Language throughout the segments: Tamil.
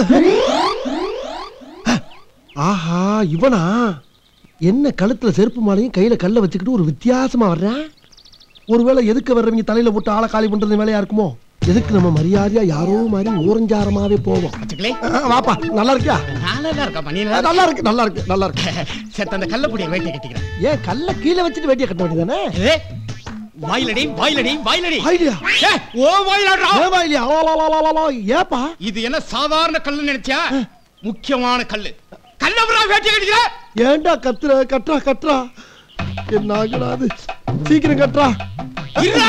ஆஹா இவனா என்ன கழுத்துல செருப்பு மாலையும் கையில கல்ல வச்சுக்கிட்டு ஒரு வித்தியாசமா வர்றேன் ஒருவேளை எதுக்கு வர்றவங்க தலையில போட்டு ஆளை காலி பண்றது வேலையா இருக்குமோ எதுக்கு நம்ம மரியாதையா யாரோ மாதிரி ஊரஞ்சாரமாவே போவோம் வச்சுக்கலே ஆ, வாப்பா நல்லா இருக்கியா நல்லா இருக்கா நீ ஆ, நல்லா இருக்கு நல்லா இருக்கு நல்லா இருக்கு சேர்த்து அந்த கள்ளப்பொடியை வேட்டை கட்டிக்கிறேன் ஏன் கல்ல கீழே வச்சுட்டு வெட்டிய கட்ட வேண்டியதானே ஏ, வாயிலடி வாயிலடி வாயிலடி ஐடியா ஏ, ஓ வாயிலாடுறா ஏவா இல்லையா ஓ, லோ, லோ, லோ, லோ, லோ. ஏப்பா இது என்ன சாதாரண கல்லு நினைச்சா முக்கியமான கல்லு கல்லவரா வேட்டை கட்டிக்கிற ஏன்டா கத்துற கட்டுறா கட்டுறா என்ன ஆகுடா அது சீக்கிரம் கட்டுறா இருடா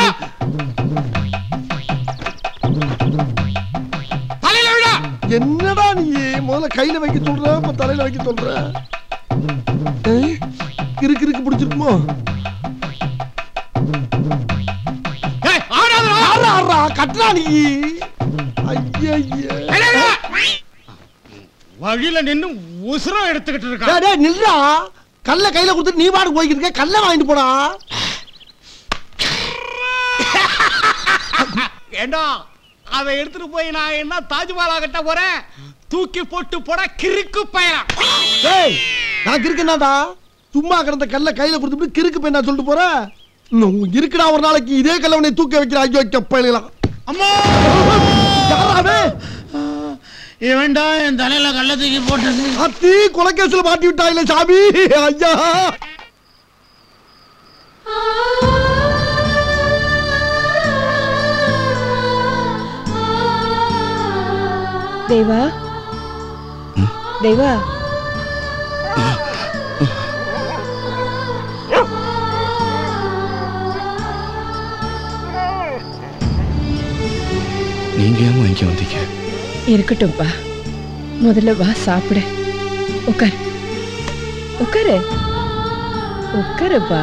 தலையில விடா என்னடா நீ முதல்ல கையில வைக்க சொல்ற இப்ப தலையில வைக்க சொல்ற ஏய், கிறுக்கு கிறுக்கு பிடிச்சிருக்குமோ ஏய், ஆடாதடா. ஆறா, ஆறா, கட்டுறா நீ ஐயையே. ஏய், ஏய், ஏய். வழியில நின்னு உசுரம் எடுத்துக்கிட்டு டேய், இருக்கான் டேய், நில்றா கல்ல கையில கொடுத்து நீ பாட்டு போய்கிட்டு இருக்க கல்ல வாங்கிட்டு போடா ஏண்டா அதை எடுத்துட்டு போய் நான் என்ன தாஜ்மஹாலா கட்ட போறேன் தூக்கி போட்டு போட கிறுக்கு பையன் டேய் நான் கிறுக்குனாடா சும்மா கிடந்த கல்ல கையில கொடுத்துட்டு கிறுக்கு போய் நான் சொல்லிட்டு போறேன் இன்னும் இருக்குடா ஒரு நாளைக்கு இதே கல்ல உன்னை தூக்க வைக்கிற ஐயோ கப்பலாம் அம்மா யாராவே இவன்டா என் தலையில கள்ள தூக்கி போட்டது அத்தி கொலைக்கேசுல மாட்டி விட்டாயில சாமி ஐயா தேவா தேவா நீங்க ஏன் இங்க வந்தீங்க இருக்கட்டும்ப்பா முதல்ல வா சாப்பிடு உட்கார் உட்காரு உட்காருப்பா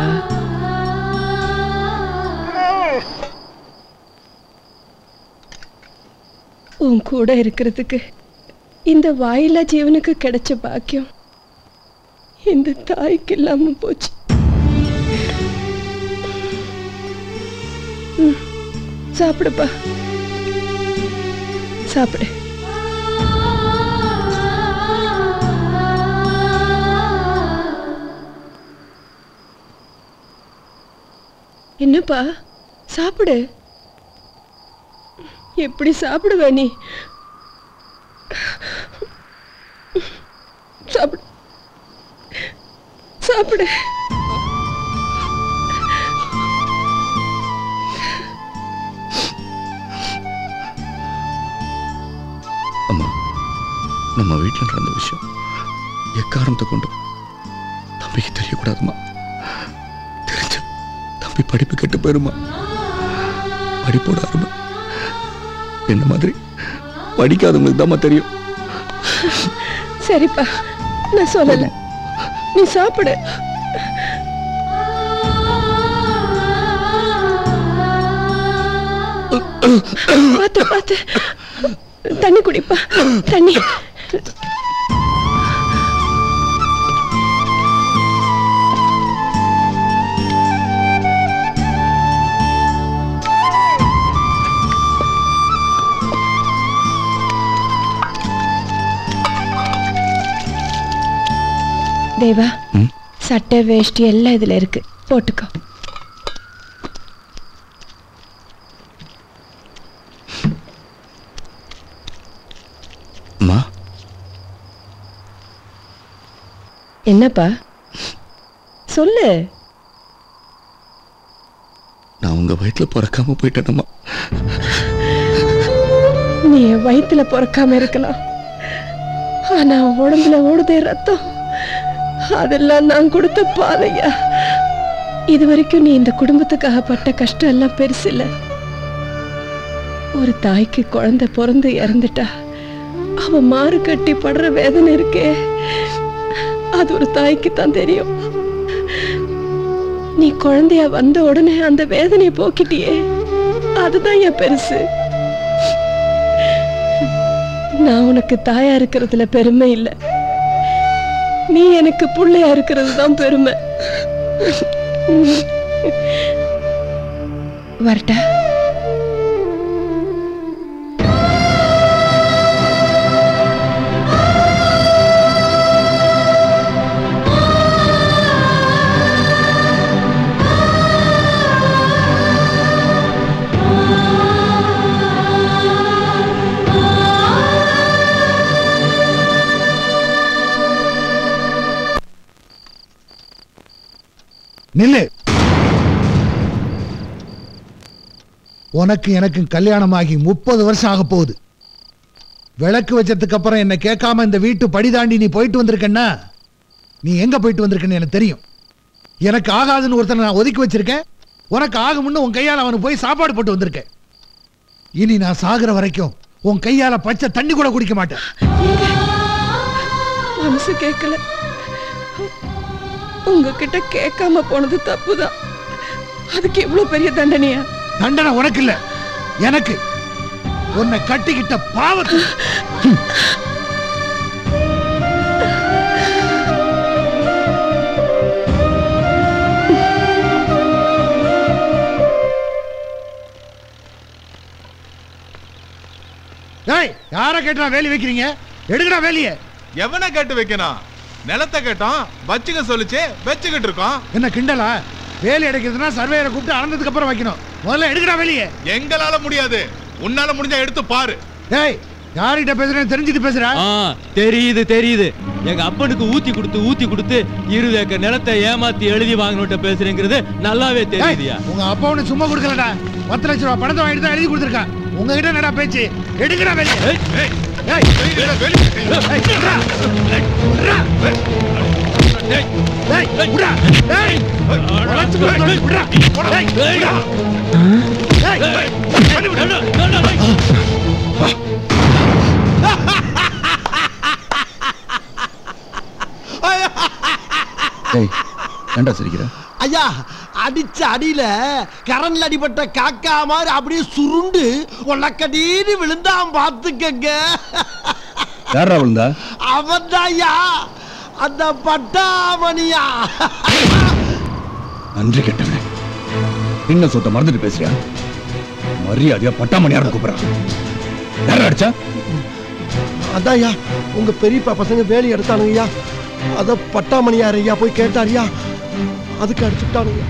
உன் கூட இருக்கிறதுக்கு இந்த வாயில்லா ஜீவனுக்கு கிடைச்ச பாக்கியம் இந்த தாய்க்கு இல்லாம போச்சு ம், சாப்பிடுப்பா சாப்பிடு என்னப்பா சாப்பிடு எப்படி சாப்பிடுவ நீ சாப்பிடு சாப்பிடு அம்மா நம்ம வீட்டில் நடந்த விஷயம் எக்காரணத்தை கொண்டு தம்பிக்கு தெரியக்கூடாதும்மா தெரிஞ்ச தம்பி படிப்பு கெட்டு போயிருமா படிப்போட அருமை என்ன மாதிரி படிக்காதவங்களுக்கு தாம்மா தெரியும் சரிப்பா நான் சொல்லல நீ சாப்பிடு பார்த்து பார்த்து தண்ணி குடிப்பா தண்ணி தேவா ம்? சட்டை வேஷ்டி எல்லாம் இதுல இருக்கு போட்டுக்கோ அம்மா என்னப்பா சொல்லு நான் உங்க வயிற்றுல பிறக்காம போயிட்டேனம்மா நீ என் வயித்துல பிறக்காம இருக்கலாம் ஆனா உடம்புல ஓடுதே ரத்தம் அதெல்லாம் நான் கொடுத்த பாதையா இது வரைக்கும் நீ இந்த குடும்பத்துக்காக பட்ட கஷ்டம் எல்லாம் பெருசு இல்ல ஒரு தாய்க்கு குழந்தை பிறந்து இறந்துட்டா அவ மாறு கட்டி படுற வேதனை இருக்கே அது ஒரு தாய்க்கு தான் தெரியும் நீ குழந்தையா வந்த உடனே அந்த வேதனையை போக்கிட்டியே அதுதான் என் பெருசு நான் உனக்கு தாயா இருக்கிறதுல பெருமை இல்ல நீ எனக்கு புள்ளையா இருக்கிறது தான் பெருமை வரட்டா நில்லு உனக்கு எனக்கு கல்யாணமாகி முப்பது வருஷம் ஆக போகுது விளக்கு வச்சதுக்கு அப்புறம் என்ன கேட்காம இந்த வீட்டு படி தாண்டி நீ போயிட்டு வந்திருக்கன்னா நீ எங்க போயிட்டு வந்திருக்கன்னு எனக்கு தெரியும் எனக்கு ஆகாதுன்னு ஒருத்தனை நான் ஒதுக்கி வச்சிருக்கேன் உனக்கு ஆகும்னு உன் கையால அவனுக்கு போய் சாப்பாடு போட்டு வந்திருக்கேன் இனி நான் சாகுற வரைக்கும் உன் கையால பச்சை தண்ணி கூட குடிக்க மாட்டேன் மனசு கேட்கல உங்ககிட்ட கேட்காம போனது தப்புதான் அதுக்கு இவ்வளவு பெரிய தண்டனையா தண்டனை உனக்கு இல்ல எனக்கு உன்னை கட்டிக்கிட்ட பாவத்து ஏய் யார கேட்டா வேலி வைக்கிறீங்க எடுக்கடா வேலியை எவனை கேட்டு வைக்கணும் நிலத்தை கேட்டோம் வச்சுக்க சொல்லுச்சு வச்சுக்கிட்டு இருக்கோம் என்ன கிண்டலா வேலி அடைக்கிறதுனா சர்வேயரை கூப்பிட்டு அளந்ததுக்கு அப்புறம் வைக்கணும் முதல்ல எடுக்கடா வெளியே எங்களால முடியாது உன்னால முடிஞ்சா எடுத்து பாரு ஏய் யார்கிட்ட பேசுறேன்னு தெரிஞ்சுட்டு பேசுறா ஆ தெரியுது தெரியுது எங்க அப்பனுக்கு ஊத்தி கொடுத்து ஊத்தி கொடுத்து இருபது ஏக்கர் நிலத்தை ஏமாத்தி எழுதி வாங்கணுட்ட பேசுறேங்கிறது நல்லாவே ஏய், தெரியுதுயா உங்க அப்பா ஒண்ணு சும்மா கொடுக்கலடா பத்து லட்ச ரூபா பணத்தை வாங்கிட்டு தான் எழுதி கொடுத்துருக்கான் உங்ககிட்ட என்னடா பேச்சு எடுக்கடா வெளியே ஏய், ஏய் ஏய் விட்றா. விட்றா. ஏய், விட்றா. ஏய், உடைச்சு கொடுத்து விட்றா. ஏய், விட்றா. ஏய், பண்ணி விடு. ஏய் ஏன்டா சிரிக்கிற ஐயா அடிச்ச அடியில கரண்ல அடிபட்ட காக்கா மாதிரி அப்படியே சுருண்டு உலக்கடின்னு விழுந்தான் பாத்துக்கங்க யாரா விழுந்தா அவன்தான் ஐயா அந்த பட்டாமணியா நன்றி கெட்டவன் என்ன சொத்த மறந்துட்டு பேசுறியா மரியாதையா பட்டாமணி யாரும் கூப்பிடுறான் யாரா அடிச்சா அதான் ஐயா உங்க பெரியப்பா பசங்க வேலி எடுத்தானுங்கய்யா அத பட்டாமணியார் ஐயா போய் கேட்டாருயா அதுக்கு அடிச்சுட்டானுங்க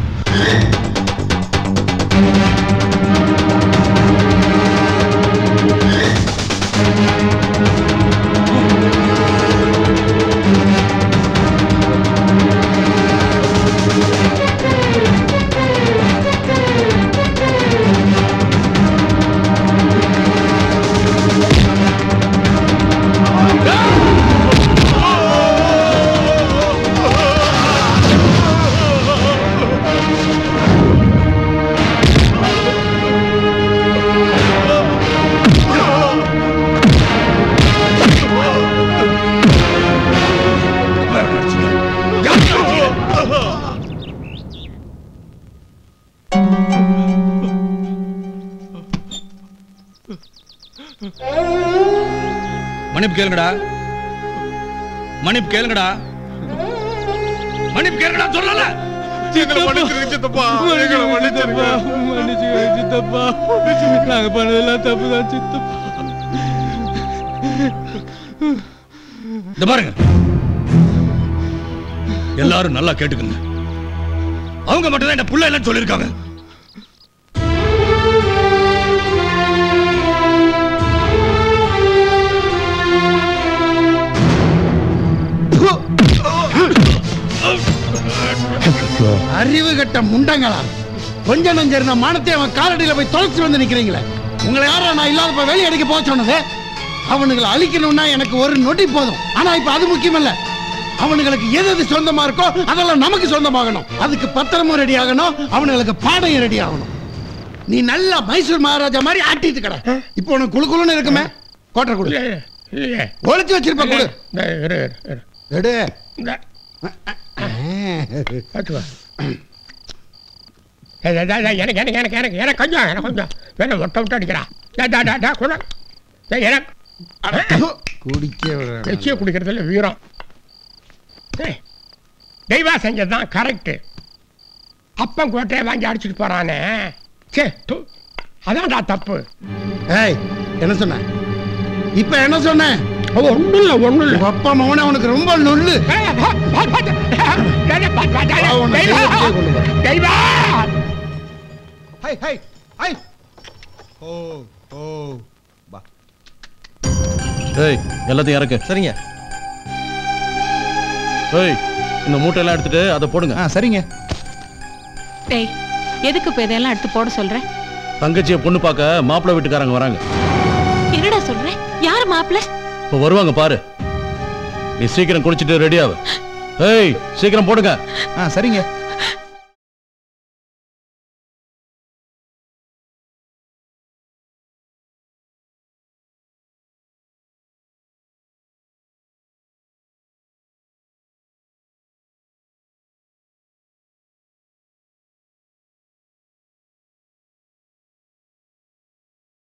மன்னிப்பு கேளுங்கடா மன்னிப்பு கேளுங்கடா மன்னிப்பு கேளுங்கடா சொல்லல எங்களை மன்னிச்சிருங்க சித்தப்பா எங்களை மன்னிச்சிருங்க மன்னிச்சுக்கோங்க சித்தப்பா நாங்க பண்ணதெல்லாம் தப்புதான் சித்தப்பா இந்த பாருங்க எல்லாரும் நல்லா கேட்டுக்கங்க அவங்க மட்டும் தான் என்ன புள்ள இல்லைன்னு சொல்லியிருக்காங்க அறிவு கட்ட முண்டங்களா கொஞ்ச நஞ்சம் இருந்த மானத்தை அவன் காலடியில போய் தொலைச்சு வந்து நிக்கிறீங்களே உங்களை யாரா நான் இல்லாதப்ப வெளியே அடிக்க போக சொன்னது அவனுங்களை அழிக்கணும்னா எனக்கு ஒரு நொடி போதும் ஆனா இப்ப அது முக்கியம் இல்ல அவனுங்களுக்கு எது எது சொந்தமா இருக்கோ அதெல்லாம் நமக்கு சொந்தமாகணும் அதுக்கு பத்திரமும் ரெடி ஆகணும் அவனுங்களுக்கு பாடையும் ரெடி ஆகணும் நீ நல்லா மைசூர் மகாராஜா மாதிரி ஆட்டிட்டு கடை இப்போ உனக்கு குளு குளுன்னு இருக்குமே கோட்டை கொடு இல்லையே ஒளிச்சு வச்சிருப்ப கொடு இந்த இரு இரு, இரு. எடு இந்த பார்த்துக்கோ ஏய், ஏய், ஏய், எனக்கு எனக்கு எனக்கு எனக்கு எனக்கு கொஞ்சம் எனக்கு கொஞ்சம் வேணும் ஒட்ட விட்டு அடிக்கிறா டா டா டா டா கூட ஏய், எனக்கு குடிக்க விடுறேன். வச்சியை குடிக்கிறதுல வீரம் ஏய், தெய்வா செஞ்சது தான் கரெக்டு அப்பன் கோட்டையை வாங்கி அடிச்சுட்டு போறானே சே து அதான்டா தப்பு ஏய் என்ன சொன்ன இப்ப என்ன சொன்ன ஒன்றும் இல்லை ஒன்றும் இல்லை உங்க அப்பா மகனே உனக்கு ரொம்ப நொல்லு தெய்வா ஹை ஹை ஹை ஓ ஓ ஏய் எல்லாத்தையும் இறக்கு சரிங்க ஏய் இந்த மூட்டையெல்லாம் எடுத்துட்டு அதை போடுங்க ஆ சரிங்க டேய் எதுக்கு இப்ப இதெல்லாம் எடுத்து போட சொல்ற தங்கச்சியை பொண்ணு பார்க்க மாப்பிள்ளை வீட்டுக்காரங்க வராங்க என்னடா சொல்ற யார் மாப்பிள்ள இப்போ வருவாங்க பாரு நீ சீக்கிரம் குளிச்சுட்டு ரெடி ஆகு ஏய் சீக்கிரம் போடுங்க ஆ சரிங்க